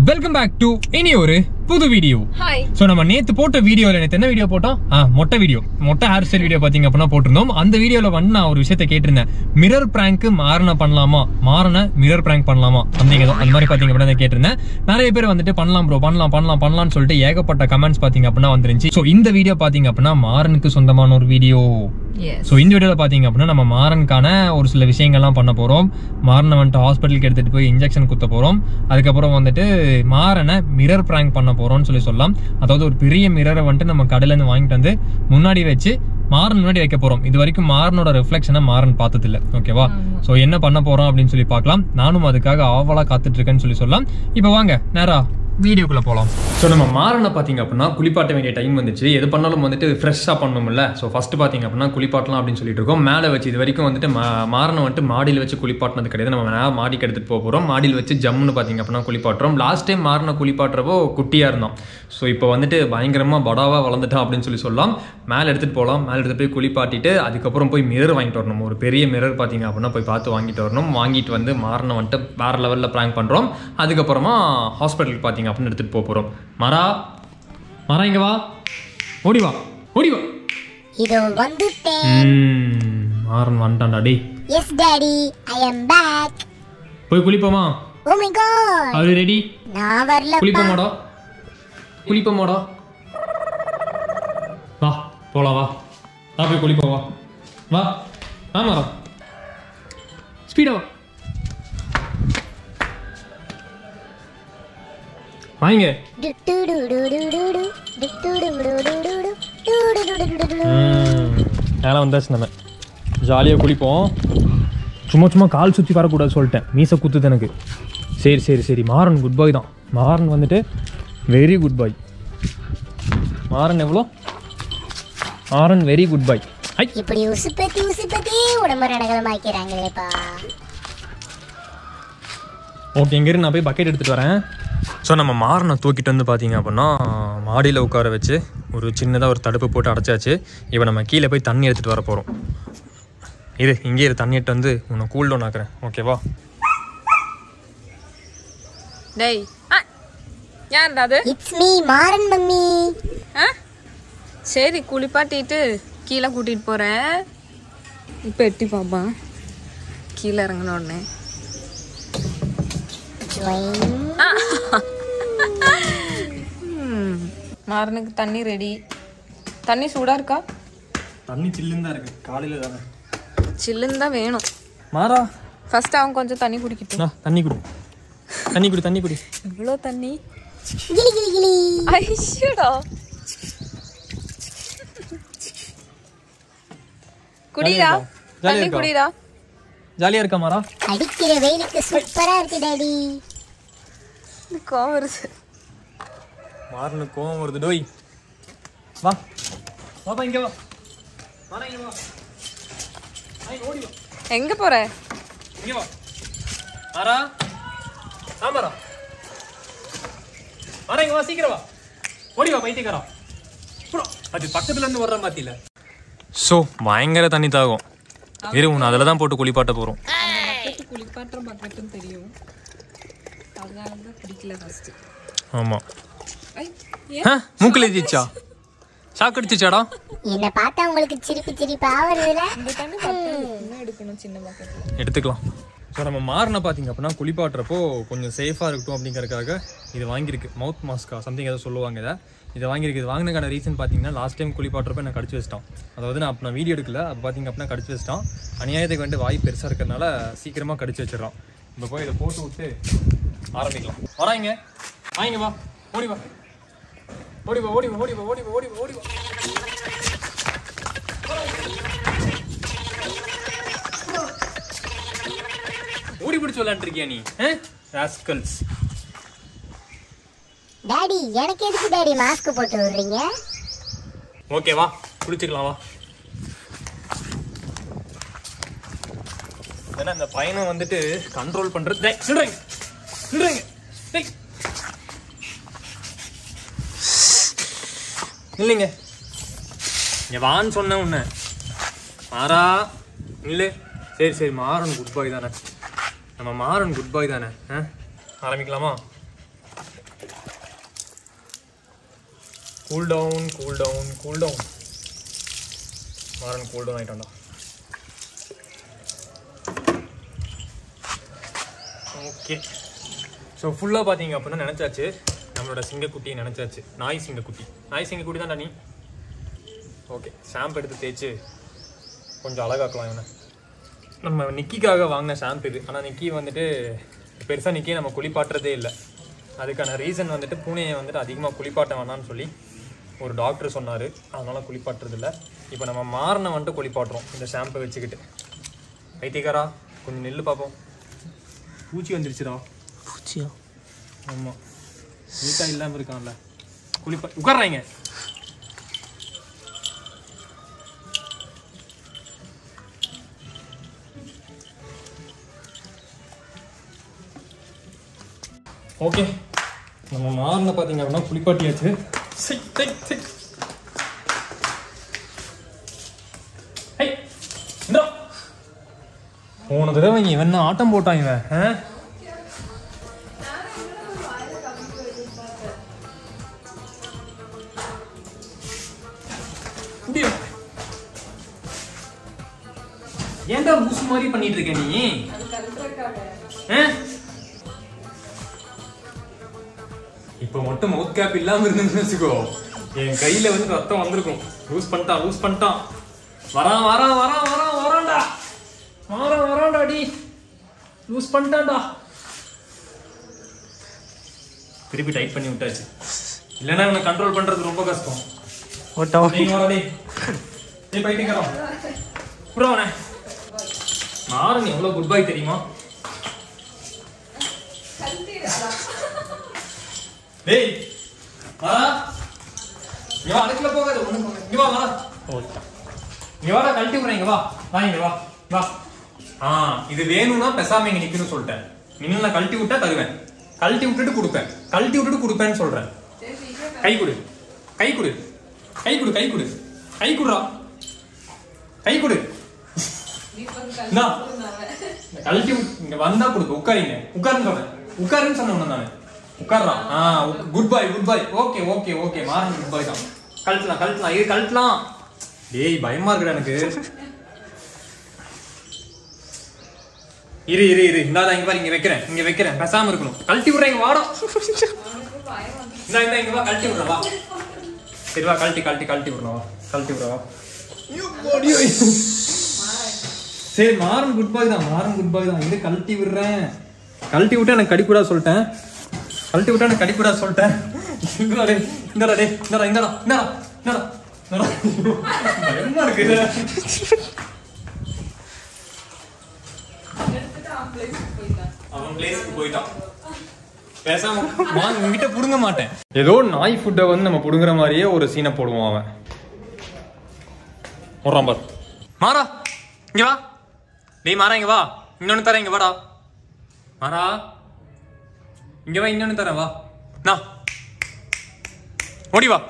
Welcome back to இனி ஒரு புது வீடியோ ஹாய் சோ நம்ம நேத்து போட்ட வீடியோல நேத்து என்ன வீடியோ போட்டோம் ஆ மொட்டை வீடியோ மொட்டை ஹேர் ஸ்டைல் வீடியோ பாத்தீங்க அப்படின்னா போட்டிருந்தோம் அந்த வீடியோல வந்து நான் ஒரு விஷயத்த கேட்டிருந்தேன் மிரர் பிராங்க் மாறன பண்ணலாமா மாறன மிரர் பிராங்க் பண்ணலாமா அப்படிங்க அந்த மாதிரி பாத்தீங்க அப்படின்னா நான் கேட்டிருந்தேன் நிறைய பேர் வந்துட்டு பண்ணலாம் ப்ரோ பண்ணலாம் பண்ணலாம் பண்ணலாம்னு சொல்லிட்டு ஏகப்பட்ட கமெண்ட்ஸ் பாத்தீங்க அப்படின்னா வந்துருந்துச்சு சோ இந்த வீடியோ பாத்தீங்க அப்படின்னா மாறனுக்கு சொந்தமான ஒரு வீடியோ எஸ் ஸோ இந்த வீடியோவில் பார்த்தீங்க அப்படின்னா நம்ம மாறனுக்கான ஒரு சில விஷயங்கள்லாம் பண்ண போகிறோம் மாறனை வந்துட்டு ஹாஸ்பிட்டலுக்கு எடுத்துகிட்டு போய் இன்ஜெக்ஷன் குத்த போகிறோம் அதுக்கப்புறம் வந்துட்டு மாறனை மிரர் ப்ராங்க் பண்ண போகிறோம்னு சொல்லி சொல்லலாம் அதாவது ஒரு பெரிய மிரரை வந்துட்டு நம்ம கடையிலேருந்து வாங்கிட்டு வந்து முன்னாடி வச்சு மாறன் முன்னாடி வைக்க போகிறோம் இது வரைக்கும் மாறனோட ரிஃப்ளெக்ஷனை மாறன் பார்த்ததில்ல ஓகேவா ஸோ என்ன பண்ண போகிறோம் அப்படின்னு சொல்லி பார்க்கலாம் நானும் அதுக்காக ஆவலாக காத்துட்டு இருக்கேன்னு சொல்லி சொல்லலாம் இப்போ வாங்க நேரா வீடியோக்குள்ள போகலாம் ஸோ நம்ம மாறனை பார்த்தீங்க அப்படின்னா குளிப்பாட்ட வேண்டிய டைம் வந்துச்சு எது பண்ணாலும் வந்துட்டு ஃப்ரெஷ்ஷாக பண்ணணும்ல ஸோ ஃபர்ஸ்ட் பார்த்தீங்க அப்படின்னா குளிப்பாட்டலாம் அப்படின்னு சொல்லிட்டு இருக்கோம் மேலே வச்சு இது வரைக்கும் வந்துட்டு மா மாறனை வந்துட்டு மாடியில் வச்சு குளிப்பாட்டினது கிடையாது நம்ம மேலே மாடிக்கு எடுத்துகிட்டு போக போகிறோம் மாடியில் வச்சு ஜம்முன்னு பார்த்தீங்க அப்படின்னா குளிப்பாட்டுறோம் லாஸ்ட் டைம் மாறனை குளிப்பாட்டுறப்போ குட்டியாக இருந்தோம் ஸோ இப்போ வந்துட்டு பயங்கரமாக படாவாக வளர்ந்துட்டான் அப்படின்னு சொல்லி சொல்லலாம் மேலே எடுத்துகிட்டு போகலாம் மேலே எடுத்துகிட்டு போய் குளிப்பாட்டிட்டு அதுக்கப்புறம் போய் மிரர் வாங்கிட்டு வரணும் ஒரு பெரிய மிரர் பார்த்தீங்க அப்படின்னா போய் பார்த்து வாங்கிட்டு வரணும் வாங்கிட்டு வந்து மாறனை வந்துட்டு வேறு லெவலில் ப்ராங்க் பண்ணுறோம் அதுக்கப்புறமா ஹாஸ்பிட்டலுக்கு பார்த்தீங்க அப்படின்னு எடுத்துகிட்டு போக போகிறோம் மரா மரா இங்கே வா ஓடி வா ஓடி வா இதோ வந்துட்டேன் ம், மாறன் வந்துட்டான்டா டேய் yes daddy I am back போய் குளிப்போமா ஓ மை காட் அது ரெடி நான் வரல குளிப்போமாடா குளிப்போமாடா வா போலாம் வா வா போய் குளிப்போம் வா வா ஆமாடா ஸ்பீடா வா வாங்க டு டு டு டு டு டு டு. டு டு டு டு டு டு டு. டு டு டு டு டு டு டு. நேரம் வந்தாச்சு நம்ம ஜாலியாக குளிப்போம் சும்மா சும்மா கால் சுற்றி வரக்கூடாது சொல்லிட்டேன் மீசை குத்துது எனக்கு சரி சரி சரி மாறன் குட் பாய் தான் மாறன் வந்துட்டு வெரி குட் பாய் மாறன் எவ்வளோ மாறன் வெரி குட் பாய் ஐ இப்படி உசுப்பத்தி உசுப்பத்தி உடம்பு ரணகலமாக்கிறாங்களேப்பா ஓகே இங்கேருந்து நான் போய் பக்கெட் எடுத்துகிட்டு வரேன் ஸோ நம்ம மாறனை தூக்கிட்டு வந்து பார்த்தீங்க அப்படின்னா மாடியில் உட்கார வச்சு ஒரு சின்னதாக ஒரு தடுப்பு போட்டு அடைச்சாச்சு இப்போ நம்ம கீழே போய் தண்ணி எடுத்துகிட்டு வர போகிறோம் இது இங்கே இரு தண்ணி எடுத்து வந்து உன்னை கூல் டவுன் ஆக்குறேன் ஓகேவா டேய் ஆ யாருடா அது இட்ஸ் மீ மாறன் மம்மி ஆ சரி குளிப்பாட்டிட்டு கீழே கூட்டிட்டு போறேன் இப்போ எட்டி பாப்பா கீழே இறங்கின உடனே ஜொயின். ம், மாறனுக்கு தண்ணி ரெடி தண்ணி சூடா இருக்கா தண்ணி சில்லுன்னு தான் இருக்குது காலையில் தானே சில்லுன்னு தான் வேணும் மாறா ஃபர்ஸ்ட் அவன் கொஞ்சம் தண்ணி குடிக்கட்டும் நான் தண்ணி குடி தண்ணி குடி தண்ணி குடி இவ்வளோ தண்ணி கிளி கிளி கிளி ஐயோடா குடிடா ஜாலியா தண்ணி இருக்கா? குடிடா ஜாலியாக இருக்கா மாறா அடிக்கிற வெயிலுக்கு சூப்பரா இருக்கு டாடி இது கோவம் வருது மாறனுக்கு கோவம் வருது டோய் வா வாப்பா இங்கே வா மாறா இங்கே வா வா, இங்க ஓடி வா எங்க போற இங்கே வா மாறா ஆமாரா மாறா இங்கே வா சீக்கிரம் வா ஓடி வா பைத்தியக்காரா அப்புறம் அது பக்கத்துல இருந்து வர்ற மாத்தில ஸோ பயங்கர தண்ணி தாகும் இரு உன்னை அதில் தான் போட்டு குளிப்பாட்ட போகிறோம் பக்கெட்டு குளிப்பாட்டுற பக்கெட்டுன்னு தெரியும் அதனால தான் பிடிக்கல ஃபர்ஸ்ட் ஆமாம் ஐ ஆ மூக்கில் ஏற்றிச்சா ஷாக் அடிச்சிச்சாடா என்ன பார்த்தா உங்களுக்கு சிரிப்பு சிரிப்பா வருதுல இந்த தண்ணி பக்கெட் இன்னும் எடுக்கணும் சின்ன பக்கெட்ல எடுத்துக்கலாம் ஸோ நம்ம மாறின பார்த்தீங்க அப்படின்னா குளிப்பாட்டுறப்போ கொஞ்சம் சேஃபாக இருக்கட்டும் அப்படிங்கறதுக்காக இது வாங்கியிருக்கு மவுத் மாஸ்கா சம்திங் ஏதோ சொல்லுவாங்க இதை இதை வாங்கியிருக்கு இது வாங்கினக்கான ரீசன் பார்த்தீங்கன்னா லாஸ்ட் டைம் குளிப்பாட்டுறப்ப நான் கடிச்சு வச்சிட்டான் அதாவது நான் அப்போ நான் வீடியோ எடுக்கல அப்போ பார்த்தீங்க அப்படின்னா கடிச்சு வச்சிட்டான் அநியாயத்துக்கு வந்து வாய் பெருசாக இருக்கிறதுனால சீக்கிரமாக கடிச்சு வச்சிடறான் இப்போ போய் இதை போட்டு விட்டு ஆரம்பிக்கலாம் வராங்க வாங்க வா ஓடி வா ஓடி வா ஓடி வா ஓடி வா ஓடி வா ஓடி வா ஓடி வா ஓடி பிடிச்சு விளையாண்டுருக்கியா நீ ராஸ்கல்ஸ் டாடி எனக்கு எதுக்கு டாடி மாஸ்க் போட்டு விடுறீங்க ஓகே வா குளிச்சுக்கலாம் வா ஏன்னா இந்த பையனை வந்துட்டு கண்ட்ரோல் பண்றது டேய், நில்லுங்க. நில்லுங்க. டேய். இல்லைங்க இங்க வான்னு சொன்னேன் உன்னை மாறா இல்லை சரி சரி மாறன் குட் பாய் தானே நம்ம மாறன் குட் பாய் தானே ஆ ஆரம்பிக்கலாமா cool down cool down cool down Maran cool down ஆயிட்டான்டா ஓகே ஸோ ஃபுல்லாக பார்த்தீங்க அப்படின்னா நினச்சாச்சு நம்மளோட சிங்கக்குட்டியை நினச்சாச்சு நாய் சிங்கக்குட்டி நாய் சிங்கக்குட்டி தான்டா நீ ஓகே ஷாம்பு எடுத்து தேய்ச்சி கொஞ்சம் அழகாக்கலாம் இவனை நம்ம நிக்கிக்காக வாங்கின ஷாம்பு இது ஆனால் நிக்கி வந்துட்டு பெருசாக நிக்கி நம்ம குளிப்பாட்டுறதே இல்லை அதுக்கான ரீசன் வந்துட்டு பூனையை வந்துட்டு அதிகமாக குளிப்பாட்ட வேணாம்னு சொல்லி ஒரு டாக்டர் சொன்னார் அதனால குளிப்பாட்டுறது இல்லை இப்போ நம்ம மாறின வந்துட்டு குளிப்பாட்டுறோம் இந்த ஷாம்பை வச்சுக்கிட்டு வைத்தியக்காரா கொஞ்சம் நெல்லு பார்ப்போம் பூச்சி வந்துருச்சுடா பூச்சியா ஆமாம் நீட்டாக இல்லாமல் இருக்கான்ல குளிப்பா உட்கார்றாங்க ஓகே நம்ம மாறின பார்த்தீங்க அப்படின்னா குளிப்பாட்டியாச்சு சை, சை, சை. ஹை, இந்தா. போன தடவை இவன் என்ன ஆட்டம் போட்டான் இவன் ஆ? முடியும் ஏன்டா பூசு மாதிரி பண்ணிட்டு இருக்க நீ ஆ? இப்ப மட்டும் மவுத் கேப் இல்லாம இருந்துன்னு வச்சுக்கோ என் கையில வந்து ரத்தம் வந்திருக்கும் லூஸ் பண்ணிட்டான் லூஸ் பண்ணிட்டான் வரான் வரான் வரான் வரான் வரான்டா வரான் வரான்டா டி லூஸ் பண்ணிட்டான்டா திருப்பி டைட் பண்ணி விட்டாச்சு இல்லைன்னா இவனை கண்ட்ரோல் பண்றது ரொம்ப கஷ்டம் ஓட்டா நீங்க வாடா டேய். டேய் பைத்தியக்காரன். விட்றா அவனை. மாறன் எவ்வளவு குட் பை தெரியுமா டேய் வாடா இங்க வா அதுக்குள்ள போகாத ஒண்ணு போகாத இங்க வா வாடா ஓட்டா இங்க வாடா கழட்டி விடுறேன் இங்க வா வா இங்க வா வா ஆ இது வேணும்னா பெசாம இங்க நிக்கணும்னு சொல்லிட்டேன் இன்னும் நான் கழட்டி விட்டா தருவேன் கழட்டி விட்டுட்டு கொடுப்பேன் கழட்டி விட்டுட்டு கொடுப்பேன்னு சொல்றேன் கை கொடு கை கொடு கை கொடு கை கொடு கை குடுறா கை கொடு இந்தா. கழட்டி விட்டு- இங்க வந்தா கொடுக்க உட்காரிங்க உட்காருன்னு சொல்றேன் உட்காருன்னு சொன்னேன் நானு உட்கார்றான் ஆ good bye good bye okay okay okay Maran good bye தான் கழட்டலாம் கழட்டலாம் இது கழட்டலாம் டேய் பயமா இருக்குடா எனக்கு இரு இரு இரு இந்தாதான் இங்க பாரு இங்க வைக்கிறேன் இங்க வைக்கிறேன் பேசாம இருக்கணும் கழட்டி விடுறேன் இங்க வாடா இந்தா இந்தா இங்க வா கழட்டி விடுறா வா சரி வா கழட்டி கழட்டி கழட்டி விடுறா வா கழட்டி விடுறா வா சரி மாறன் குட் பாய் தான் மாறன் குட் பாய் தான் இது கழட்டி விடுறேன் கழட்டி விட்டா எனக்கு கடிக்கூடா சொல்லிட்டேன் கழட்டி விட்டா எனக்கு கடிக்கூடா சொல்லிட்டேன் இந்தடா டேய் இந்தடா டேய் இந்தடா இந்தடா இந்தடா இந்தடா இந்தடா பயமா இருக்கு அவன் பிளேஸ்க்கு போயிட்டான் பேசாம வாங்க உங்ககிட்ட புடுங்க மாட்டேன் ஏதோ நாய் ஃபுட்டை வந்து நம்ம புடுங்குற மாதிரியே ஒரு சீனை போடுவான் அவன் போடுறான் பாரு மாறா இங்க வா டேய் மாறா இங்க வா இன்னொன்னு தரேன் இங்க வாடா மாறா இங்க வா இன்னொன்னு தரேன் வா நான் ஓடி வா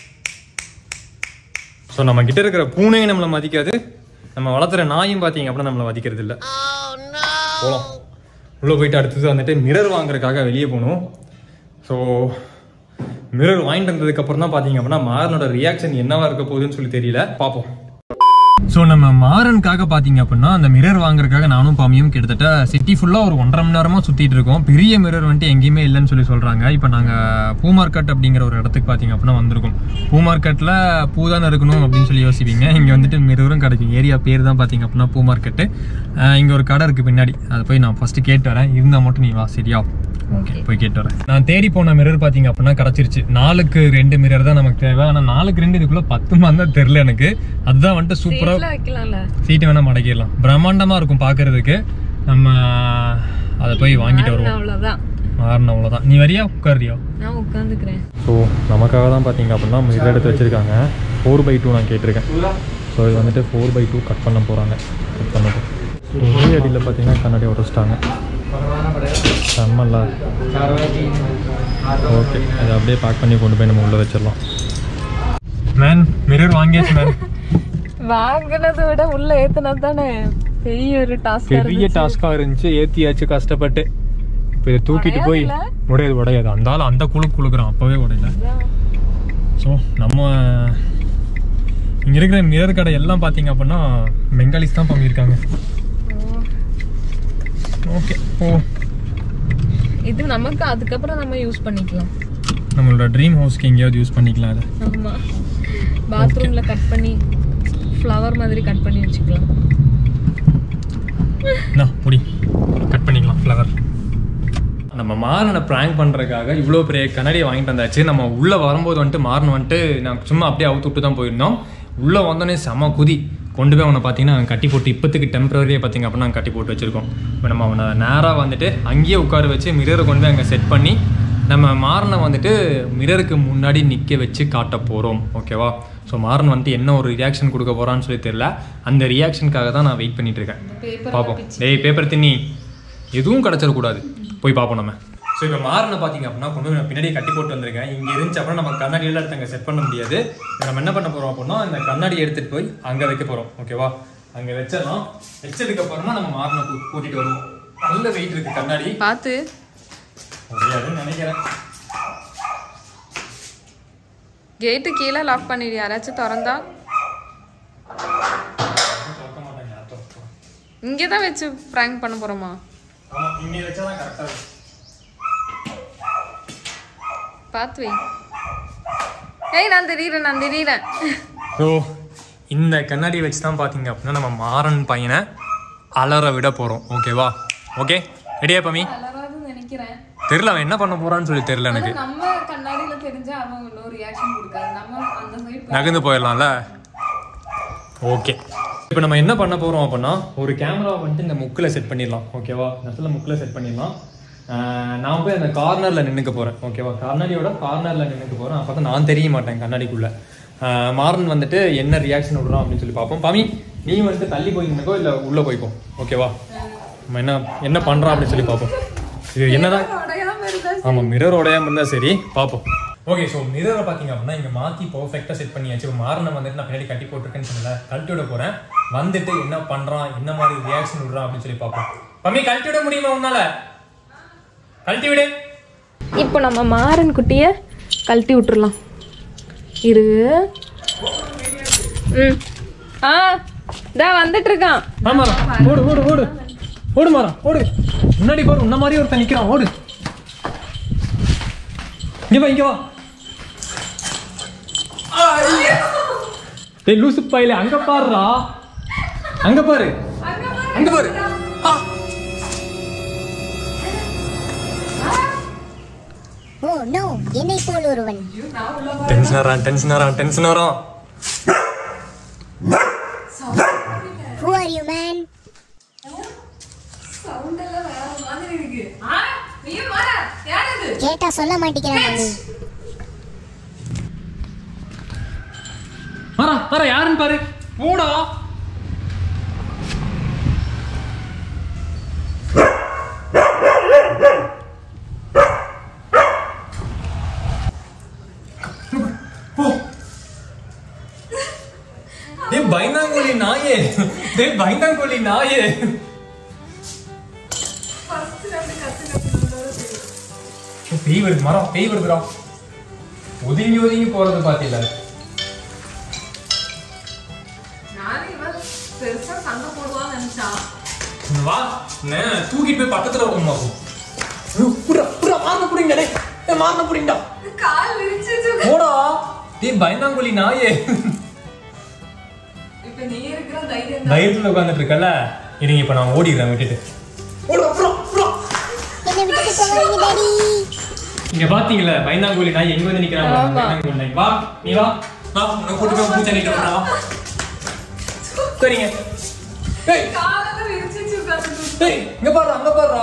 ஸோ நம்ம கிட்ட இருக்கிற பூனையும் நம்மளை மதிக்காது நம்ம வளர்த்துற நாயும் பார்த்தீங்க அப்படின்னா நம்மளை மதிக்கிறது இல்லை போகலாம் உள்ளே போயிட்டு அடுத்தது வந்துட்டு மிரர் வாங்குறதுக்காக வெளியே போகணும் ஸோ மிரர் வாங்கிட்டு வந்ததுக்கப்புறம் தான் பார்த்தீங்க அப்படின்னா மாறனோட ரியாக்ஷன் என்னவா இருக்க போகுதுன்னு சொல்லி தெரியல பார்ப்போம் ஸோ நம்ம மாறனுக்காக பார்த்தீங்க அப்படின்னா அந்த மிரர் வாங்குறதுக்காக நானும் பாமியும் கிட்டத்தட்ட சிட்டி ஃபுல்லாக ஒரு ஒன்றரை மணி நேரமாக சுற்றிட்டு இருக்கோம் பெரிய மிரர் வந்துட்டு எங்கேயுமே இல்லைன்னு சொல்லி சொல்கிறாங்க இப்போ நாங்கள் பூ மார்க்கெட் அப்படிங்கிற ஒரு இடத்துக்கு பார்த்தீங்க அப்படின்னா வந்திருக்கோம் பூ மார்க்கெட்டில் பூ தானே இருக்கணும் அப்படின்னு சொல்லி யோசிப்பீங்க இங்கே வந்துட்டு மிரரும் கிடைக்கும் ஏரியா பேர் தான் பார்த்தீங்க அப்படின்னா பூ மார்க்கெட்டு இங்கே ஒரு கடை இருக்குது பின்னாடி அதை போய் நான் ஃபஸ்ட்டு கேட்டு வரேன் இருந்தால் மட்டும் நீ வா சரியா ஓகே போய் கேட்டு வரேன் நான் தேடி போன மிரர் பார்த்தீங்க அப்படின்னா கிடச்சிருச்சு நாலுக்கு ரெண்டு மிரர் தான் நமக்கு தேவை ஆனால் நாலுக்கு ரெண்டு இதுக்குள்ளே பத்து மாதிரி தான் தெரில எனக்கு அதுதான் வந்துட்டு சூப்பராக வீட்ல வைக்கலாம்ல சீட்டை வேணா மடக்கிடலாம் பிரம்மாண்டமா இருக்கும் பார்க்கிறதுக்கு நம்ம அதை போய் வாங்கிட்டு வருவோம் அவ்வளவுதான் மாறின அவ்வளோதான் நீ வரியா உட்காரியா நான் உட்காந்துக்கிறேன் ஸோ நமக்காக தான் பார்த்தீங்க அப்படின்னா மிரர் எடுத்து வச்சிருக்காங்க ஃபோர் பை டூ நான் கேட்டிருக்கேன் ஸோ இது வந்துட்டு ஃபோர் பை டூ கட் பண்ண போகிறாங்க கட் பண்ண ஒரே அடியில் பார்த்தீங்கன்னா கண்ணாடி உடச்சிட்டாங்க செம்மல்ல ஓகே அதை அப்படியே பேக் பண்ணி கொண்டு போய் நம்ம உள்ளே வச்சிடலாம் மேன் மிரர் வாங்கியாச்சு மேன் வாங்கினதை விட உள்ள ஏத்துனது தானே பெரிய ஒரு டாஸ்க் பெரிய டாஸ்கா இருந்துச்சு ஏத்தியாச்சு கஷ்டப்பட்டு இப்போ இதை தூக்கிட்டு போய் உடையது உடையாது அந்த ஆள் அந்த குழு குழுக்குறான் அப்பவே உடையல ஸோ நம்ம இங்கே இருக்கிற மிரர் கடை எல்லாம் பார்த்தீங்க அப்படின்னா பெங்காலிஸ் தான் பண்ணியிருக்காங்க ஓகே ஓ இது நமக்கு அதுக்கப்புறம் நம்ம யூஸ் பண்ணிக்கலாம் நம்மளோட ட்ரீம் ஹவுஸ்க்கு எங்கேயாவது யூஸ் பண்ணிக்கலாம் அதை ஆமா பாத்ரூம்ல கட் பண்ணி ஃப்ளவர் மாதிரி கட் பண்ணி வச்சுக்கலாம் என்ன முடி கட் பண்ணிக்கலாம் ஃப்ளவர் நம்ம மாறனை ப்ராங்க் பண்ணுறதுக்காக இவ்வளோ பெரிய கண்ணாடியை வாங்கிட்டு வந்தாச்சு நம்ம உள்ளே வரும்போது வந்துட்டு மாறன் வந்துட்டு நான் சும்மா அப்படியே அவுத்து விட்டு தான் போயிருந்தோம் உள்ளே வந்தோடனே செம குதி கொண்டு போய் அவனை பார்த்தீங்கன்னா கட்டி போட்டு இப்போத்துக்கு டெம்பரரியாக பார்த்தீங்க அப்படின்னா கட்டி போட்டு வச்சுருக்கோம் இப்போ நம்ம அவனை நேராக வந்துட்டு அங்கேயே உட்கார வச்சு மிரரை கொண்டு போய் அங்கே செட் பண்ணி நம்ம மாறனை வந்துட்டு மிரருக்கு முன்னாடி நிற்க வச்சு காட்ட போகிறோம் ஓகேவா ஸோ மாறன் வந்துட்டு என்ன ஒரு ரியாக்ஷன் கொடுக்க போகிறான்னு சொல்லி தெரியல அந்த ரியாக்ஷனுக்காக தான் நான் வெயிட் பண்ணிட்டு இருக்கேன் பார்ப்போம் டேய் பேப்பர் தின்னி எதுவும் கிடச்சிடக்கூடாது போய் பார்ப்போம் நம்ம ஸோ இப்போ மாறின பார்த்தீங்க அப்படின்னா கொண்டு போய் நான் பின்னாடி கட்டி போட்டு வந்திருக்கேன் இங்கே இருந்துச்சு அப்படின்னா நம்ம கண்ணாடி எல்லாம் எடுத்து அங்கே செட் பண்ண முடியாது இப்ப நம்ம என்ன பண்ண போகிறோம் அப்படின்னா இந்த கண்ணாடி எடுத்துகிட்டு போய் அங்கே வைக்க போகிறோம் ஓகேவா அங்கே வச்சிடலாம் வச்சதுக்கு அப்புறமா நம்ம மாறின கூட்டிகிட்டு வருவோம் நல்ல வெயிட் இருக்கு கண்ணாடி பார்த்து முடியாதுன்னு நினைக்கிறேன் கேட்டு கீழே லாக் பண்ணிடு யாராச்சும் திறந்தா திறக்க மாட்டாங்க யார் திறப்பா? இங்கே தான் வச்சு ப்ராங்க் பண்ண போறோமா ஆமா இங்கே வச்சா தான் கரெக்டாக இருக்கும் பார்த்து வை ஏய் நான் தெரியுறேன் நான் தெரியுறேன் ஸோ இந்த கண்ணாடி வச்சு தான் பார்த்தீங்க அப்படின்னா நம்ம மாறன் பையனை அலற விட போகிறோம் ஓகேவா ஓகே ரெடியா பமி அலறாதுன்னு நினைக்கிறேன் தெரியல அவன் என்ன பண்ண போறான்னு சொல்லி தெரியல எனக்கு நம்ம கண்ணாடியில தெரிஞ்சா அவன் இன்னும் ரியாக்ஷன் கொடுக்காது நம்ம அந்த சைடு நகர்ந்து போயிடலாம்ல ஓகே இப்போ நம்ம என்ன பண்ண போறோம் அப்படின்னா ஒரு கேமரா வந்துட்டு இந்த முக்கில் செட் பண்ணிடலாம் ஓகேவா இந்த இடத்துல முக்கில் செட் பண்ணிடலாம் ஆஹ் நான் போய் அந்த கார்னரில் நின்றுக்க போகிறேன் ஓகேவா கண்ணாடியோட கார்னரில் நின்றுக்க போகிறேன் அப்போ தான் நான் தெரிய மாட்டேன் கண்ணாடிக்குள்ளே மாறன் வந்துட்டு என்ன ரியாக்ஷன் விடுறோம் அப்படின்னு சொல்லி பார்ப்போம் பாமி நீ வந்துட்டு தள்ளி போய் நின்னுக்கோ இல்லை உள்ளே போய்க்கோ ஓகேவா நம்ம என்ன என்ன பண்ணுறான் அப்படின்னு சொல்லி பார்ப்போம் இது என்னதான் உடையாம இருந்தா ஆமா மிரர் உடையாம இருந்தா சரி பாப்போம் ஓகே ஸோ மிரரை பார்த்தீங்க அப்படின்னா இங்கே மாற்றி பர்ஃபெக்டாக செட் பண்ணியாச்சு இப்போ மாறின வந்துட்டு நான் பின்னாடி கட்டி போட்டிருக்கேன்னு சொல்லல கழட்டி விட போகிறேன் வந்துட்டு என்ன பண்ணுறான் என்ன மாதிரி ரியாக்ஷன் விடுறான் அப்படின்னு சொல்லி பார்ப்போம் பம்மி கழட்டி விட முடியுமா உன்னால கழட்டி விடு இப்போ நம்ம மாறன் குட்டிய கழட்டி விட்டுறலாம் இரு ம் ஆ இதா வந்துட்டு இருக்கான் ஆமா ஓடு ஓடு ஓடு ஓடு மாறா ஓடு முன்னாடி போற உன்ன மாதிரி ஒருத்தன் நிக்கிறான் ஓடு இங்க வா இங்க வா டேய் லூசு பையில அங்க பாருடா அங்க பாரு அங்க பாரு ஆ. ஓ நோ என்னை போல் ஒருவன் டென்ஷன் ஆறான் டென்ஷன் ஆறான் டென்ஷன் ஆறான் ஹூ ஆர் யூ மேன் கேட்டா சொல்ல மாட்டேங்கிறான் நீ மாறா மாறா யாருன்னு பாரு போடா போ. டேய் பயந்தாங்கோலி நாயே டேய் பயந்தாங்கோலி நாயே பேய் வருது மரம் பேய் வருதுடா ஒதுங்கி ஒதுங்கி போறது பாத்தீங்களா நானும் இவன் பெருசா சண்டை போடுவான்னு நினைச்சான் இங்க வா நான் தூக்கிட்டு போய் பக்கத்துல வைக்கணுமா புடா புடா மாறின புடிங்க டேய் ஏய், மாறின புடிங்கடா கால் விரிச்சு போடா டேய் பயந்தாங்கோலி நாயே இப்ப நீ இருக்கிற தைரியம் தைரியத்துல உட்காந்துட்டு இருக்கல இருங்க இப்ப நான் ஓடிடுறேன் விட்டுட்டு ஓடுடா, புடா, புடா. என்னை விட்டுட்டு போகாதீங்க டாடி இங்க பாத்தீங்களா பயந்தாங்கோலி நாய் எங்க வந்து நிக்கிறாங்க பயந்தாங்கோலி நாய் வா நீ வா வா உன்னை கூட்டு போய் பூச்சை நிக்க வா சரிங்க டேய் காலெல்லாம் விரிச்சு உட்காந்துட்டு டேய் இங்க பாருடா அங்க பாருடா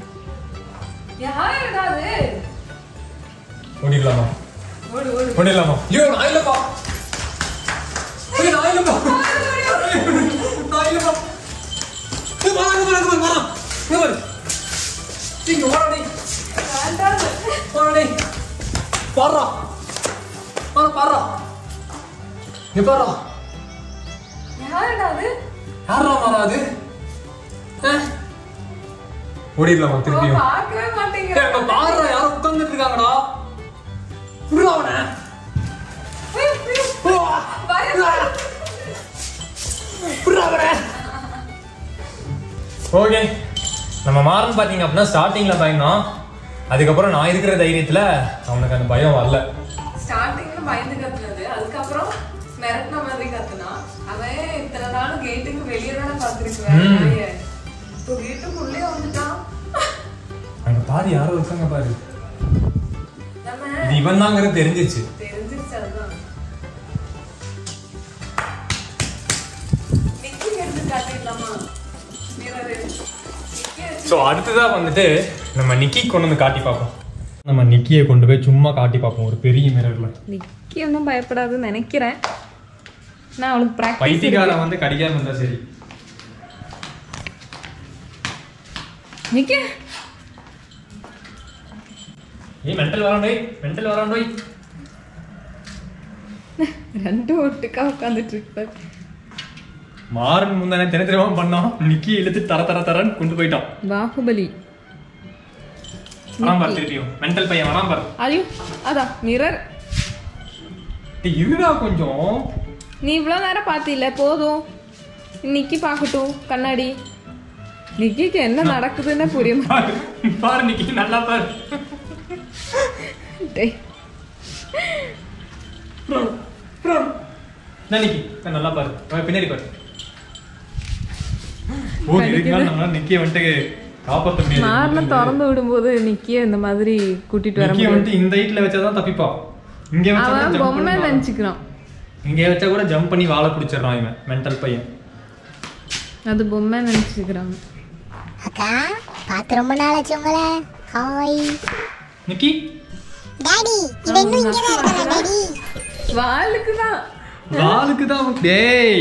யாருடா அது ஓடிடலாமா ஓடு ஓடு ஓடிடலாமா ஐயோ நான் இல்லப்பா ஐயோ நான் இல்லப்பா நான் இல்லப்பா ஏய், வா, இங்க பாரு, இங்க பாரு, வா. இங்க பாரு. டேய், இங்க வாடா டேய். வாடா டேய். பாருடா. வாடா, பாருடா. இங்க பாருடா. யாருடா அது யார்றா மாறா அது? ஆ? ஓடிடலாமா திருப்பியும் பார்க்கவே மாட்டேங்கிற டேய், அங்க பாருடா யாரோ உட்கார்ந்துட்டு இருக்காங்கடா விடுடா அவனை ஓகே நம்ம மாறன் பாத்தீங்க அப்படின்னா ஸ்டார்டிங்ல பயந்தோம் அதுக்கப்புறம் நான் இருக்கிற தைரியத்துல அவனுக்கு அந்த பயம் வரல ஸ்டார்டிங்ல பயந்து கத்துனது அதுக்கப்புறம் மிரட்டின மாதிரி கத்துனா அவன் இத்தனை நாள் கேட்டுக்கு வெளியே தானே பார்த்துருக்குவேன் இப்போ வீட்டுக்குள்ளே வந்துட்டான் அங்க பாரு யாரோ இருக்காங்க பாரு நம்ம இது இவன் தாங்கிறது தெரிஞ்சிச்சு தெரிஞ்சிருச்சு அதுதான் நிக்கி எடுத்து காட்டிடலாமா மிரரு நிக்கி வச்சு ஸோ அடுத்ததா வந்துட்டு நம்ம நிக்கி கொண்டு வந்து காட்டி பார்ப்போம் நம்ம நிக்கியை கொண்டு போய் சும்மா காட்டி பார்ப்போம் ஒரு பெரிய மிரர்ல நிக்கி ஒன்றும் பயப்படாதுன்னு நினைக்கிறேன் நான் அவளுக்கு ப்ராக்டிஸ் பைத்தியக்காரன் வந்து கடிக்காம இருந்தா சரி நிக்கி ஏய் மென்டல் வராண்டோய் மென்டல் வராண்டோய் ரெண்டும் ஒட்டுக்கா உட்காந்துட்டு இருப்பாரு மாறன் முந்தானே தின தினமா பண்ணோம் நிக்கி இழுத்து தர தர தரன்னு கொண்டு போயிட்டான் பாகுபலி வரான் பாரு திருப்பியும் மென்டல் பையன் வரான் பாரு ஐயோ அதான் மிரர் டேய், இருடா கொஞ்சம் நீ இவ்வளோ நேரம் பார்த்தில்ல போதும் நிக்கி பார்க்கட்டும் கண்ணாடி நிக்கிக்கு என்ன நடக்குதுன்னு புரிய பாரு பாரு நிக்கி நல்லா பாரு மாட்டேன் நான் நிக்கி நான் நல்லா பாரு அவன் பின்னாடி பாரு ஓ இதுக்கு மேல நம்மளால நிக்கிய வந்துட்டு காப்பாத்த முடியாது மாறின திறந்து விடும்போது நிக்கிய இந்த மாதிரி கூட்டிட்டு வர நிக்கிய வந்துட்டு இந்த ஹைட்ல வச்சாதான் தப்பிப்பா இங்க வச்சா அவன் ஜம்ப் பொம்மை பண்ணி நினைச்சுக்கிறான் இங்க வச்சா கூட ஜம்ப் பண்ணி வாழை பிடிச்சிடறான் இவன் மென்டல் பையன் அது பொம்மை நினைச்சுக்கிறான் அக்கா பார்த்து ரொம்ப நாள் ஆச்சு உங்களை ஹாய் நிக்கி டாடி இவன் இன்னும் இங்கே தான் இருக்கானா டாடி வாளுக்கு தான் வாளுக்கு தான் டேய்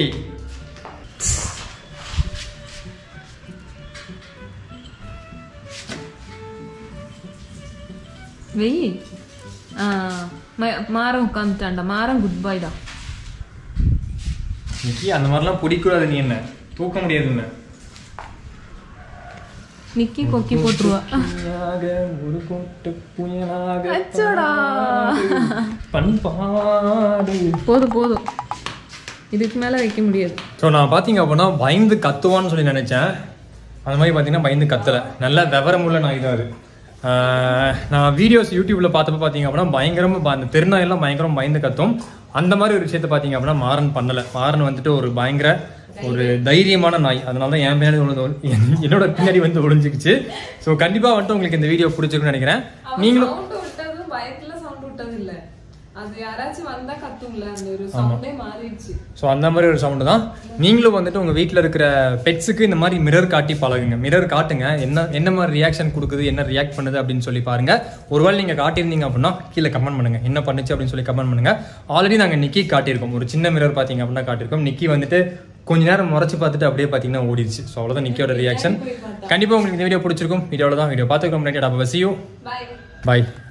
வெய் ஆ, ம- மாறம் உட்காந்துட்டான்டா மாறம் குட் பாய் தான் நிக்கி அந்த மாதிரிலாம் பிடிக்கூடாது நீ என்ன தூக்க முடியாது என்ன நிக்கி கொக்கி போட்டுருவா ஒரு கூட்டு புயலாக அச்சோடா பண்பாடு போதும் போதும் இதுக்கு மேல வைக்க முடியாது ஸோ நான் பார்த்தீங்க அப்படின்னா பயந்து கத்துவான்னு சொல்லி நினச்சேன் அந்த மாதிரி பார்த்தீங்கன்னா பயந்து கத்தலை நல்ல விவரமுள்ள நாய் தான் அது ஆஹ் நான் வீடியோஸ் யூடியூப்ல பார்த்தப்ப பார்த்தீங்க அப்படின்னா பயங்கரமா ப- அந்த தெருநாயெல்லாம் பயங்கரம் பயந்து கத்தும் அந்த மாதிரி ஒரு விஷயத்த பார்த்தீங்க அப்படின்னா மாறன் பண்ணல மாறன் வந்துட்டு ஒரு பயங்கர ஒரு தைரியமான நாய் அதனால தான் என் பின்னாடி ஒளிந்து ஒளி- என்னோட பின்னாடி வந்து ஒளிஞ்சுக்கிச்சு ஸோ கண்டிப்பாக வந்துட்டு உங்களுக்கு இந்த வீடியோ பிடிச்சிருக்குன்னு நினைக்கிறேன் நீங்களும் சவுண்ட் விட்டது பயத்துல சவுண்ட் விட்டது இல்ல அது யாராச்சும் வந்தா கத்தும்ல அந்த ஒரு சவுண்டே மாறிடுச்சு ஸோ அந்த மாதிரி ஒரு சவுண்டு தான் நீங்களும் வந்துட்டு உங்கள் வீட்டில் இருக்கிற பெட்ஸுக்கு இந்த மாதிரி மிரர் காட்டி பழகுங்க மிரர் காட்டுங்க என்ன என்ன மாதிரி ரியாக்ஷன் கொடுக்குது என்ன ரியாக்ட் பண்ணுது அப்படின்னு சொல்லி பாருங்க ஒருவேளை நீங்கள் காட்டியிருந்தீங்க அப்படின்னா கீழே கமெண்ட் பண்ணுங்க என்ன பண்ணுச்சு அப்படின்னு சொல்லி கமெண்ட் பண்ணுங்க ஆல்ரெடி நாங்கள் நிக்கி காட்டியிருக்கோம் ஒரு சின்ன மிரர் பார்த்தீங்க அப்படின்னா காட்டியிருக்கோம் நிக்கி வந்துட்டு கொஞ்ச நேரம் முறைச்சு பார்த்துட்டு அப்படியே பார்த்தீங்கன்னா ஓடிடுச்சு ஸோ அவ்வளோதான் நிக்கியோட ரியாக்ஷன் கண்டிப்பாக உங்களுக்கு இந்த வீடியோ பிடிச்சிருக்கும் வீடியோவில் தான் வீடியோ பார்த்துக்கோம் முன்னாடி அப்போ வசியும் பாய் பாய்